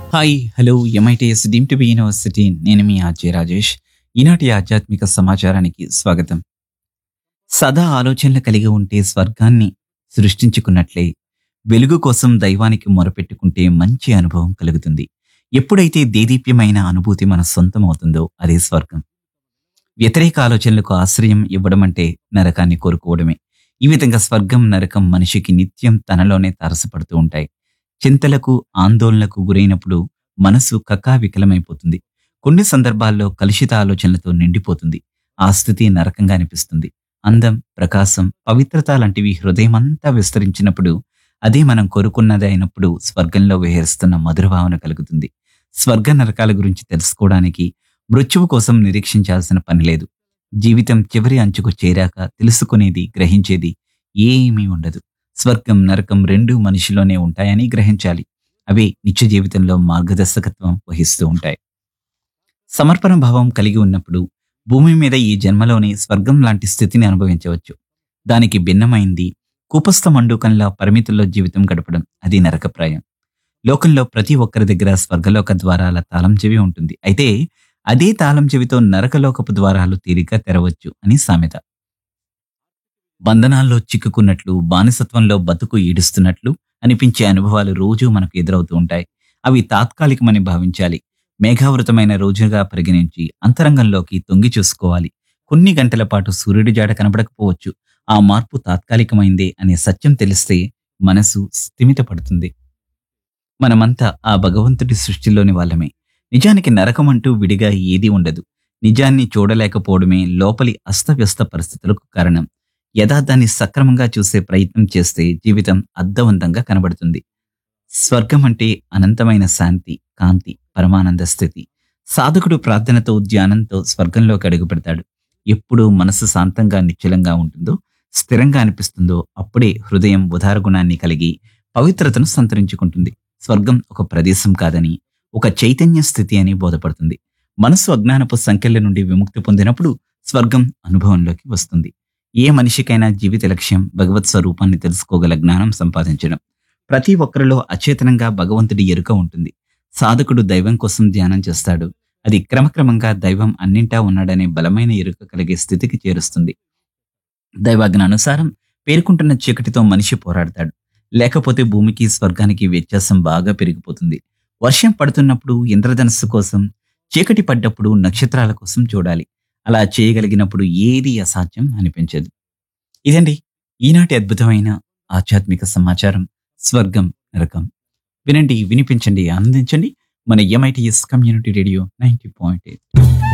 hi hello MITS deemed to be university నేను మీ RJ Rajesh ఈనాటి ఆధ్యాత్మిక సమాచారానికి స్వాగతం సదా ఆలోచనలు కలిగి ఉంటే స్వర్గాన్ని సృష్టించుకున్నట్లే వెలుగు కోసం దైవానికి మొరపెట్టుకుంటే మంచి అనుభవం కలుగుతుంది ఎప్పుడైతే దేదీప్యమైన అనుభూతి మన సొంతం అవుతుందో అదే స్వర్గం వ్యతిరేక ఆలోచనలకు ఆశ్రయం ఇవ్వడం అంటే నరకాన్ని కోరుకోవడమే ఈ విధంగా స్వర్గం నరకం మనిషికి నిత్యం తనలోనే తారసపడుతూ ఉంటాయి చింతలకు ఆందోళనకు గురైనప్పుడు మనసు కకావికలమైపోతుంది కొన్ని సందర్భాల్లో కలుషిత ఆలోచనలతో నిండిపోతుంది ఆ స్థితి నరకంగా అనిపిస్తుంది అందం ప్రకాశం పవిత్రత లాంటివి హృదయమంతా విస్తరించినప్పుడు అదే మనం కోరుకున్నది అయినప్పుడు స్వర్గంలో విహరిస్తున్న మధుర భావన కలుగుతుంది స్వర్గ నరకాల గురించి తెలుసుకోవడానికి మృత్యువు కోసం నిరీక్షించాల్సిన పని లేదు జీవితం చివరి అంచుకు చేరాక తెలుసుకునేది గ్రహించేది ఏమీ ఉండదు స్వర్గం నరకం రెండూ మనిషిలోనే ఉంటాయని గ్రహించాలి అవే నిత్య జీవితంలో మార్గదర్శకత్వం వహిస్తూ ఉంటాయి సమర్పణ భావం కలిగి ఉన్నప్పుడు భూమి మీద ఈ జన్మలోని స్వర్గం లాంటి స్థితిని అనుభవించవచ్చు దానికి భిన్నమైంది కూపస్థ మండూకంలా పరిమితుల్లో జీవితం గడపడం అది నరకప్రాయం లోకంలో ప్రతి ఒక్కరి దగ్గర స్వర్గలోక ద్వారాల తాళం చెవి ఉంటుంది అయితే అదే తాళం చెవితో నరకలోకపు ద్వారాలు తీరిక తెరవచ్చు అని సామెత బంధనాల్లో చిక్కుకున్నట్లు బానిసత్వంలో బతుకు ఈడుస్తున్నట్లు అనిపించే అనుభవాలు రోజూ మనకు ఎదురవుతూ ఉంటాయి అవి తాత్కాలికమని భావించాలి మేఘావృతమైన రోజుగా పరిగణించి అంతరంగంలోకి తొంగి చూసుకోవాలి కొన్ని గంటల పాటు సూర్యుడి జాడ కనబడకపోవచ్చు ఆ మార్పు తాత్కాలికమైందే అనే సత్యం తెలిస్తే మనసు స్థిమితపడుతుంది మనమంతా ఆ భగవంతుడి సృష్టిలోని వాళ్ళమే నిజానికి నరకం అంటూ విడిగా ఏదీ ఉండదు నిజాన్ని చూడలేకపోవడమే లోపలి అస్తవ్యస్త పరిస్థితులకు కారణం యథార్థాన్ని సక్రమంగా చూసే ప్రయత్నం చేస్తే జీవితం అర్థవంతంగా కనబడుతుంది స్వర్గం అంటే అనంతమైన శాంతి కాంతి పరమానంద స్థితి సాధకుడు ప్రార్థనతో ధ్యానంతో స్వర్గంలోకి అడుగు పెడతాడు ఎప్పుడు మనసు శాంతంగా నిశ్చలంగా ఉంటుందో స్థిరంగా అనిపిస్తుందో అప్పుడే హృదయం ఉదారగుణాన్ని కలిగి పవిత్రతను సంతరించుకుంటుంది స్వర్గం ఒక ప్రదేశం కాదని ఒక చైతన్య స్థితి అని బోధపడుతుంది మనసు అజ్ఞానపు సంఖ్యల నుండి విముక్తి పొందినప్పుడు స్వర్గం అనుభవంలోకి వస్తుంది ఏ మనిషికైనా జీవిత లక్ష్యం భగవత్ స్వరూపాన్ని తెలుసుకోగల జ్ఞానం సంపాదించడం ప్రతి ఒక్కరిలో అచేతనంగా భగవంతుడి ఎరుక ఉంటుంది సాధకుడు దైవం కోసం ధ్యానం చేస్తాడు అది క్రమక్రమంగా దైవం అన్నింటా ఉన్నాడనే బలమైన ఎరుక కలిగే స్థితికి చేరుస్తుంది దైవాజ్ఞ అనుసారం పేర్కొంటున్న చీకటితో మనిషి పోరాడతాడు లేకపోతే భూమికి స్వర్గానికి వ్యత్యాసం బాగా పెరిగిపోతుంది వర్షం పడుతున్నప్పుడు ఇంద్రధనస్సు కోసం చీకటి పడ్డప్పుడు నక్షత్రాల కోసం చూడాలి అలా చేయగలిగినప్పుడు ఏది అసాధ్యం అనిపించదు ఇదండి ఈనాటి అద్భుతమైన ఆధ్యాత్మిక సమాచారం స్వర్గం నరకం వినండి వినిపించండి ఆనందించండి మన MITS community radio ninety point eight